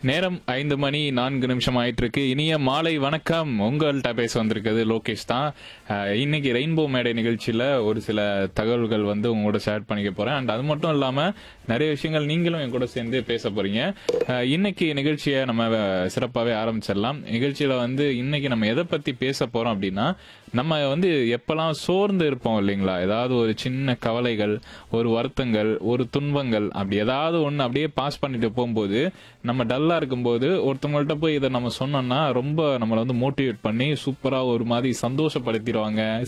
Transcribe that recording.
நேரம் ஐந்து மணி நான்கு நிமிஷம் ஆயிட்டு இருக்கு இனிய மாலை வணக்கம் உங்கள்கிட்ட பேச வந்திருக்கிறது லோகேஷ் தான் அஹ், இன்னைக்கு ரெயின்போ மேடை நிகழ்ச்சியில ஒரு சில தகவல்கள் வந்து உங்களோட ஷேர் பண்ணிக்க போறேன் அண்ட் அது மட்டும் இல்லாம நிறைய விஷயங்கள் நீங்களும் என் கூட சேர்ந்து பேச போறீங்க அஹ், இன்னைக்கு நிகழ்ச்சியை நம்ம அஹ், சிறப்பாவே ஆரம்பிச்சிடலாம் நிகழ்ச்சியில வந்து இன்னைக்கு நம்ம எதை பத்தி பேச போறோம் அப்படின்னா நம்ம வந்து எப்பெல்லாம் சோர்ந்து இருப்போம் இல்லைங்களா ஏதாவது ஒரு சின்ன கவலைகள் ஒரு வருத்தங்கள் ஒரு துன்பங்கள் அப்படி ஏதாவது ஒன்று அப்படியே பாஸ் பண்ணிட்டு போகும்போது நம்ம டல்லா இருக்கும்போது ஒருத்தவங்கள்ட்ட போய் இதை நம்ம சொன்னோம்னா ரொம்ப நம்மளை வந்து மோட்டிவேட் பண்ணி சூப்பரா ஒரு மாதிரி சந்தோஷப்படுத்திடுவாங்க